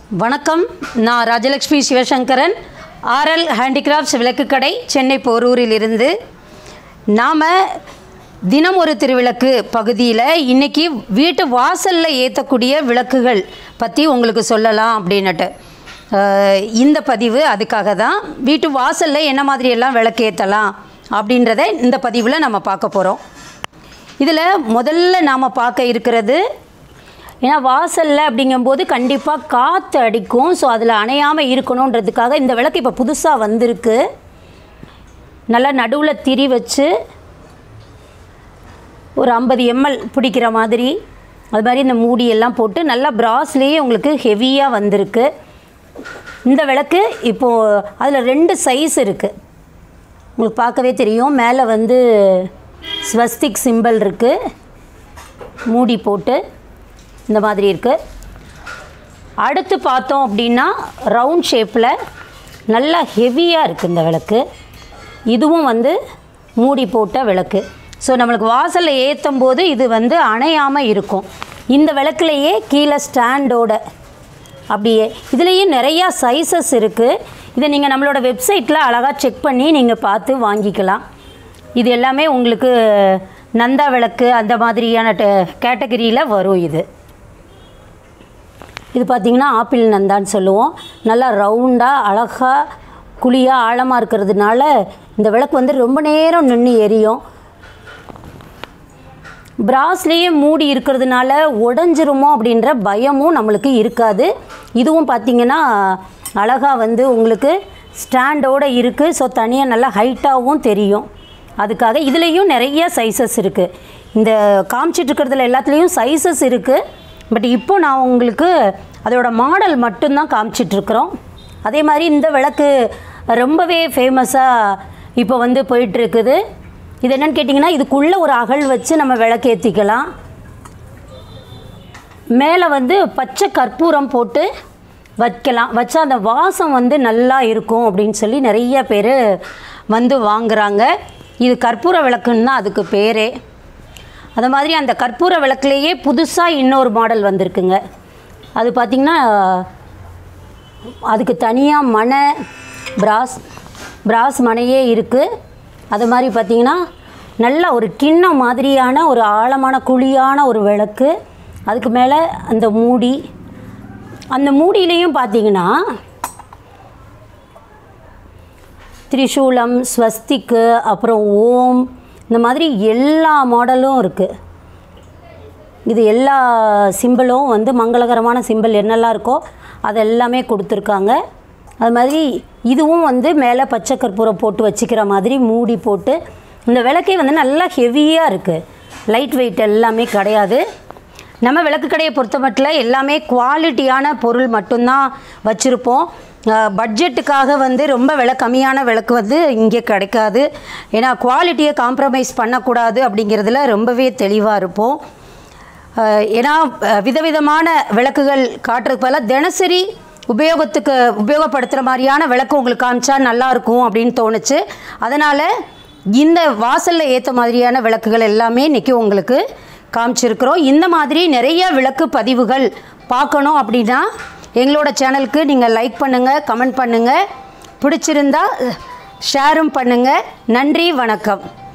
வணக்கம் நான் Rajalakshmi Sivasankaran RL handicrafts விளக்குக்கடை சென்னை போரூரிலிருந்து நாம் தினம் ஒரு திருவிளக்கு பகுதியில் இன்றைக்கி வீட்டு வாசலில் ஏற்றக்கூடிய விளக்குகள் பற்றி உங்களுக்கு சொல்லலாம் அப்படின்னுட்டு அஹ், இந்த பதிவு அதுக்காக தான் வீட்டு வாசலில் என்ன மாதிரியெல்லாம் விளக்கு ஏற்றலாம் அப்படின்றத இந்த பதிவில் நம்ம பார்க்க போகிறோம் இதில் முதல்ல நாம் பார்க்க இருக்கிறது ஏன்னா வாசலில் அப்படிங்கும்போது கண்டிப்பாக காற்று அடிக்கும் ஸோ அதில் அணையாமல் இருக்கணுன்றதுக்காக இந்த விளக்கு இப்போ புதுசாக வந்திருக்கு நல்லா நடுவில் திரி வச்சு ஒரு ஐம்பது எம்எல் பிடிக்கிற மாதிரி அது மாதிரி இந்த மூடியெல்லாம் போட்டு நல்லா பிராஸ்லேயே உங்களுக்கு ஹெவியாக வந்திருக்கு இந்த விளக்கு இப்போது அதில் ரெண்டு சைஸ் இருக்குது உங்களுக்கு பார்க்கவே தெரியும் மேலே வந்து ஸ்வஸ்திக் சிம்பிள் இருக்குது மூடி போட்டு இந்த மாதிரி இருக்குது அடுத்து பார்த்தோம் அப்படின்னா ரவுண்ட் ஷேப்பில் நல்லா ஹெவியாக இருக்குது இந்த விளக்கு இதுவும் வந்து மூடி போட்ட விளக்கு ஸோ நம்மளுக்கு வாசலில் ஏற்றும் போது இது வந்து அணையாமல் இருக்கும் இந்த விளக்குலையே கீழே ஸ்டாண்டோட அப்படியே இதுலேயே நிறையா சைஸஸ் இருக்குது இதை நீங்கள் நம்மளோட வெப்சைட்டில் அழகாக செக் பண்ணி நீங்கள் பார்த்து வாங்கிக்கலாம் இது எல்லாமே உங்களுக்கு நந்தா விளக்கு அந்த மாதிரியான கேட்டகரியில் வரும் இது இது பார்த்திங்கன்னா ஆப்பிள் நந்தான்னு சொல்லுவோம் நல்லா ரவுண்டாக அழகாக குழியாக ஆழமாக இருக்கிறதுனால இந்த விளக்கு வந்து ரொம்ப நேரம் நின்று எரியும் பிராஸ்லேயே மூடி இருக்கிறதுனால உடஞ்சிருமோ அப்படின்ற பயமும் நம்மளுக்கு இருக்காது இதுவும் பார்த்திங்கன்னா அழகாக வந்து உங்களுக்கு ஸ்டாண்டோடு இருக்குது ஸோ தனியாக நல்லா ஹைட்டாகவும் தெரியும் அதுக்காக இதுலேயும் நிறைய சைஸஸ் இருக்குது இந்த காமிச்சிட்டு இருக்கிறதுல எல்லாத்துலேயும் சைஸஸ் இருக்குது பட் இப்போ நான் உங்களுக்கு அதோட மாடல் மட்டும்தான் காமிச்சிட்ருக்குறோம் அதே மாதிரி இந்த விளக்கு ரொம்பவே ஃபேமஸாக இப்போ வந்து போயிட்டுருக்குது இது என்னன்னு கேட்டிங்கன்னா இதுக்குள்ளே ஒரு அகல் வச்சு நம்ம விளக்கு ஏற்றிக்கலாம் மேலே வந்து பச்சை கற்பூரம் போட்டு வைக்கலாம் வச்சா அந்த வாசம் வந்து நல்லா இருக்கும் அப்படின்னு சொல்லி நிறைய பேர் வந்து வாங்குறாங்க இது கற்பூர விளக்குன்னு தான் அதுக்கு பேரே அது மாதிரி அந்த கற்பூர விளக்குலேயே புதுசாக இன்னொரு மாடல் வந்திருக்குங்க அது பார்த்திங்கன்னா அதுக்கு தனியாக மனை பிராஸ் பிராஸ் மனையே இருக்குது அது மாதிரி பார்த்திங்கன்னா நல்ல ஒரு கிண்ணம் மாதிரியான ஒரு ஆழமான குழியான ஒரு விளக்கு அதுக்கு மேலே அந்த மூடி அந்த மூடியிலையும் பார்த்தீங்கன்னா திரிசூலம் ஸ்வஸ்திக்கு அப்புறம் ஓம் இந்த மாதிரி எல்லா மாடலும் இருக்குது இது எல்லா சிம்பிளும் வந்து மங்களகரமான சிம்பிள் என்னெல்லாம் இருக்கோ அது எல்லாமே கொடுத்துருக்காங்க அது மாதிரி இதுவும் வந்து மேலே பச்சை கற்பூரம் போட்டு வச்சுக்கிற மாதிரி மூடி போட்டு இந்த விளக்கே வந்து நல்லா ஹெவியாக இருக்குது லைட் வெயிட் எல்லாமே கிடையாது நம்ம விளக்கு கடையை பொறுத்த மட்டும் எல்லாமே குவாலிட்டியான பொருள் மட்டும்தான் வச்சுருப்போம் பட்ஜெட்டுக்காக வந்து ரொம்ப விலை கம்மியான விளக்கு வந்து இங்கே கிடைக்காது ஏன்னா குவாலிட்டியை காம்ப்ரமைஸ் பண்ணக்கூடாது அப்படிங்கிறதுல ரொம்பவே தெளிவாக இருப்போம் அஹ் ஏன்னா அஹ் விதவிதமான விளக்குகள் காட்டுறதுக்கு பதிலாக தினசரி உபயோகத்துக்கு உபயோகப்படுத்துகிற மாதிரியான விளக்கு உங்களுக்கு காமிச்சா நல்லாயிருக்கும் அப்படின்னு தோணுச்சு அதனால் இந்த வாசலில் ஏற்ற மாதிரியான விளக்குகள் எல்லாமே இன்றைக்கி உங்களுக்கு காமிச்சிருக்கிறோம் இந்த மாதிரி நிறைய விளக்கு பதிவுகள் பார்க்கணும் அப்படின்னா எங்களோட சேனலுக்கு நீங்கள் லைக் பண்ணுங்கள் கமெண்ட் பண்ணுங்கள் பிடிச்சிருந்தா ஷேரும் பண்ணுங்கள் நன்றி வணக்கம்